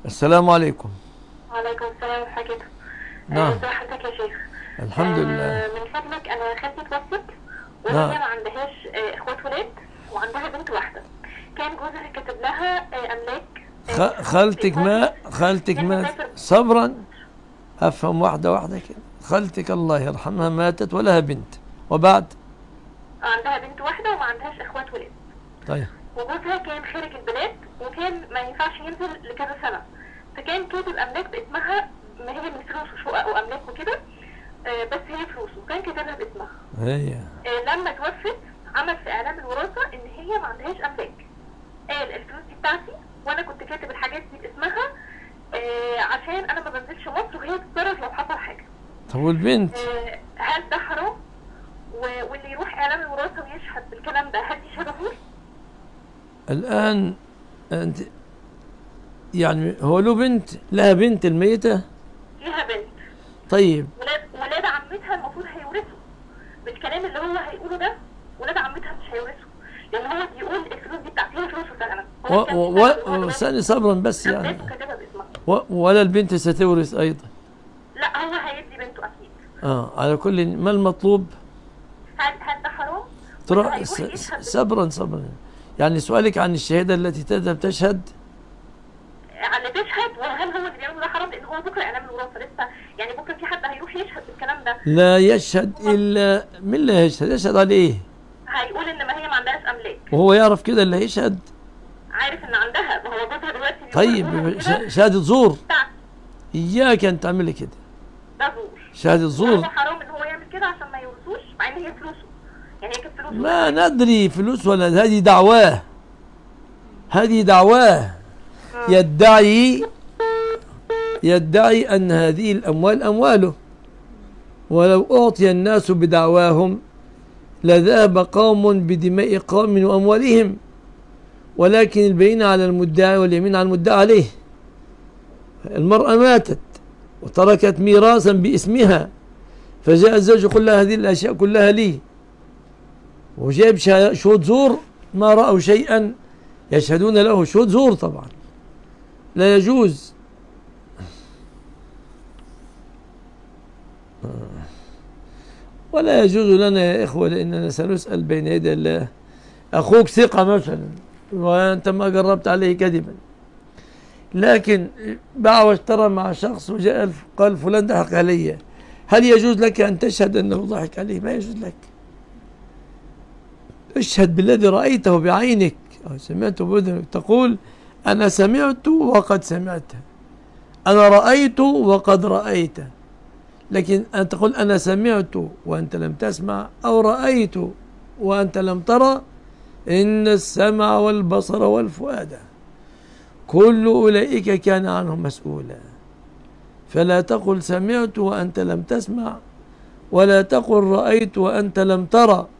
السلام عليكم وعليكم السلام ورحمة الله نعم. ازي حضرتك يا شيخ الحمد آه، لله من فضلك انا خالتي اتوفت نعم. وهي ما عندهاش آه، اخوات ولاد وعندها بنت واحدة كان جوزها كاتب لها آه، املاك آه، خ- خالتك ما خالتك ما صبرا افهم واحده واحده كده خالتك الله يرحمها ماتت ولها بنت وبعد عندها بنت واحدة وما عندهاش اخوات ولاد طيب وجوزها كان خارج البلاد وكان ما ينفعش ينزل لكذا سنة فكان كاتب املاك باسمها ما هي من فلوس وشقق واملاك وكده آه، بس هي فلوس وكان كاتبها باسمها هي آه، لما توفت عمل في اعلام الوراثه ان هي ما عندهاش املاك قال الفلوس دي بتاعتي وانا كنت كاتب الحاجات دي باسمها آه، عشان انا ما بنزلش مصر وهي تتصرف لو حصل حاجه طب والبنت آه، هل ده حرام و- واللي يروح اعلام الوراثه ويشهد بالكلام ده هل دي شهاده زور؟ الان انت يعني هو له بنت لها بنت الميته فيها بنت طيب ولاد ولاد عمتها المفروض هيورثوا بالكلام اللي هو هيقوله ده ولاد عمتها مش هيورثوا لان هو بيقول الفلوس دي بتاعتي هي فلوسه فعلا و هو كان و بيسأل و هو استني صبرا بس يعني أملاك وكاتبها باسمها و ولا البنت ستورث ايضا لا هو هيدي بنته اكيد اه على كل ما المطلوب هل هل ده حرام؟ ترى ولا س- هيروح س- يشهد صبرا صبرا يعني سؤالك عن الشهاده التي تذهب تشهد على تشهد وهل هو اللي بيعمله ده حرام لان هو بكره اعلام الوراثه لسه يعني بكره في حد هيروح يشهد بالكلام ده لا يشهد الا من لا يشهد يشهد على ايه هيقول ان ما هي ما عندهاش املاك وهو يعرف كده اللي هيشهد عارف ان عندها ما هو جوزها دلوقتي بيقول طيب لها ش- كده شهاده زور بتاعتي اياك ان تعملي كده ده زور شهاده هو زور حرام ان هو يعمل كده عشان ما يورثوش مع ان هي فلوسه يعني هي كانت فلوسه ما ندري فلوس ولا هذه دعواه هذه دعواه يدعي يدعي أن هذه الأموال أمواله ولو أعطي الناس بدعواهم لذهب قوم بدماء قوم وأموالهم ولكن البينة على المدعي واليمين على المدعى عليه المرأة ماتت وتركت ميراثا باسمها فجاء الزوج يقول لها هذه الأشياء كلها لي وجاب شا- شهود زور ما رأوا شيئا يشهدون له شهود زور طبعا لا يجوز ولا يجوز لنا يا إخوة لأننا سنسأل بين يدي الله أخوك ثقة مثلا وأنت ما قربت عليه كذبا لكن باع واشترى مع شخص وجاء قال فلان ضحك علي هل يجوز لك أن تشهد أنه ضحك عليه ما يجوز لك اشهد بالذي رأيته بعينك أو سمعته بأذنك تقول أنا سمعت وقد سمعت أنا رأيت وقد رأيت لكن أن تقول أنا سمعت وأنت لم تسمع أو رأيت وأنت لم ترى إن السمع والبصر والفؤاد كل أولئك كان عنه مسؤولا فلا تقل سمعت وأنت لم تسمع ولا تقل رأيت وأنت لم ترى